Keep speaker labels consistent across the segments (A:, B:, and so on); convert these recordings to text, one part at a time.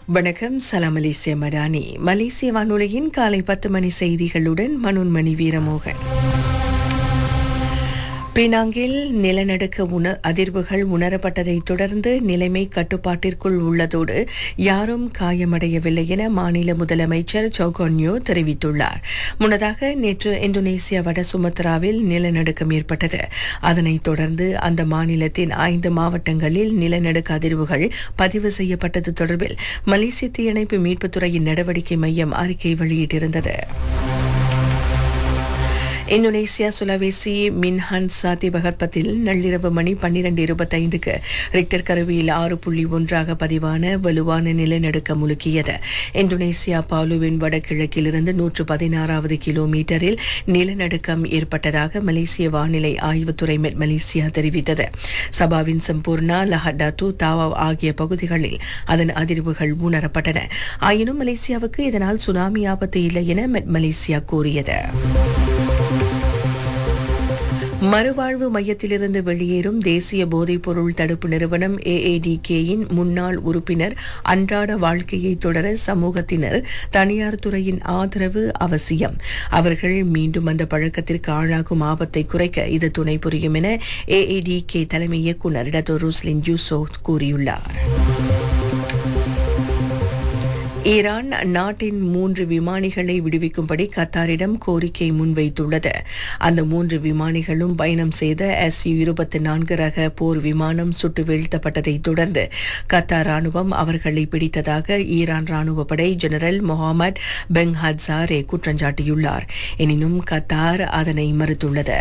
A: வணக்கம் சலாம் மலேசிய மடானி மலேசிய வானொலியின் காலை பத்து மணி செய்திகளுடன் மனோன்மணி வீரமோகன் பினாங்கில் நிலநடுக்க உண அதிர்வுகள் உணரப்பட்டதைத் தொடர்ந்து நிலைமை கட்டுப்பாட்டிற்குள் உள்ளதோடு யாரும் காயமடையவில்லை என மாநில முதலமைச்சர் சௌகோன்யோ தெரிவித்துள்ளார் முன்னதாக நேற்று இந்தோனேசியா வட சுமத்ராவில் நிலநடுக்கம் ஏற்பட்டது அதனைத் தொடர்ந்து அந்த மாநிலத்தின் ஐந்து மாவட்டங்களில் நிலநடுக்க அதிர்வுகள் பதிவு செய்யப்பட்டது தொடர்பில் மலேசிய தீயணைப்பு மீட்புத்துறையின் நடவடிக்கை மையம் அறிக்கை வெளியிட்டிருந்தது இந்தோனேசியா சுலவேசி மின்ஹான் சாத்தி பகற்பத்தில் நள்ளிரவு மணி பன்னிரண்டு இருபத்தைந்துக்கு ரிக்டர் கருவியில் ஆறு புள்ளி ஒன்றாக பதிவான வலுவான நிலநடுக்கம் முழுக்கியது இந்தோனேசியா பாலுவின் வடகிழக்கிலிருந்து நூற்று பதினாறாவது கிலோமீட்டரில் நிலநடுக்கம் ஏற்பட்டதாக மலேசிய வானிலை ஆய்வுத்துறை மெட் மலேசியா தெரிவித்தது சபாவின் சம்பூர்ணா லஹடாத்து தாவா ஆகிய பகுதிகளில் அதன் அதிர்வுகள் உணரப்பட்டன ஆயினும் மலேசியாவுக்கு இதனால் சுனாமி ஆபத்து இல்லை என மெட் மலேசியா கூறியது மறுவாழ்வு மையத்திலிருந்து வெளியேறும் தேசிய போதைப்பொருள் தடுப்பு நிறுவனம் ஏஏடிகேயின் முன்னாள் உறுப்பினர் அன்றாட வாழ்க்கையை தொடர சமூகத்தினர் தனியார் துறையின் ஆதரவு அவசியம் அவர்கள் மீண்டும் அந்த பழக்கத்திற்கு ஆளாகும் ஆபத்தை குறைக்க இது துணை புரியும் என ஏஏடிகே தலைமை இயக்குநர் டத்தோ ருஸ்லின் ஜூசோ கூறியுள்ளார் ஈரான் நாட்டின் மூன்று விமானிகளை விடுவிக்கும்படி கத்தாரிடம் கோரிக்கை முன்வைத்துள்ளது அந்த மூன்று விமானிகளும் பயணம் செய்த எஸ் யு இருபத்தி நான்கு ரக போர் விமானம் சுட்டு வீழ்த்தப்பட்டதை தொடர்ந்து கத்தார் ராணுவம் அவர்களை பிடித்ததாக ஈரான் ராணுவ படை ஜெனரல் முகமது பெங் ஹட்சாரே குற்றஞ்சாட்டியுள்ளார் எனினும் கத்தார் அதனை மறுத்துள்ளது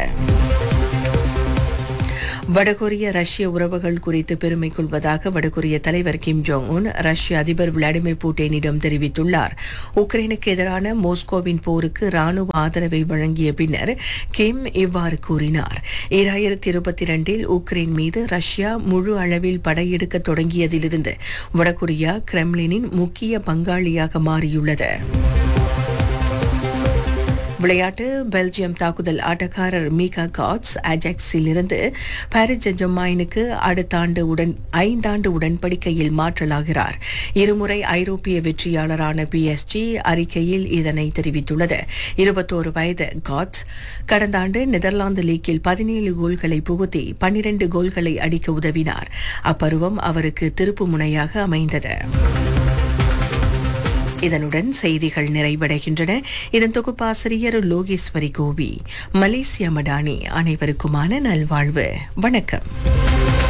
A: வடகொரிய ரஷ்ய உறவுகள் குறித்து பெருமை கொள்வதாக வடகொரிய தலைவர் கிம் ஜோங் உன் ரஷ்ய அதிபர் விளாடிமிர் புட்டினிடம் தெரிவித்துள்ளார் உக்ரைனுக்கு எதிரான மோஸ்கோவின் போருக்கு ராணுவ ஆதரவை வழங்கிய பின்னர் கிம் இவ்வாறு கூறினார் ஈராயிரத்தி இருபத்தி இரண்டில் உக்ரைன் மீது ரஷ்யா முழு அளவில் படையெடுக்க தொடங்கியதிலிருந்து வடகொரியா கிரெம்லினின் முக்கிய பங்காளியாக மாறியுள்ளது விளையாட்டு பெல்ஜியம் தாக்குதல் ஆட்டக்காரர் மீகா காட்ஸ் அஜாக்ஸில் இருந்து பாரிஸ் ஜெர்மாயினுக்கு அடுத்த ஆண்டு உடன் ஐந்தாண்டு உடன்படிக்கையில் மாற்றலாகிறார் இருமுறை ஐரோப்பிய வெற்றியாளரான பிஎஸ்ஜி அறிக்கையில் இதனை தெரிவித்துள்ளது இருபத்தோரு வயது காட்ஸ் கடந்த ஆண்டு நெதர்லாந்து லீக்கில் பதினேழு கோல்களை புகுத்தி பன்னிரண்டு கோல்களை அடிக்க உதவினார் அப்பருவம் அவருக்கு திருப்பு முனையாக அமைந்தது இதனுடன் செய்திகள் நிறைவடைகின்றன இதன் தொகுப்பாசிரியர் லோகேஸ்வரி கோவி மலேசியா மடானி அனைவருக்குமான நல்வாழ்வு வணக்கம்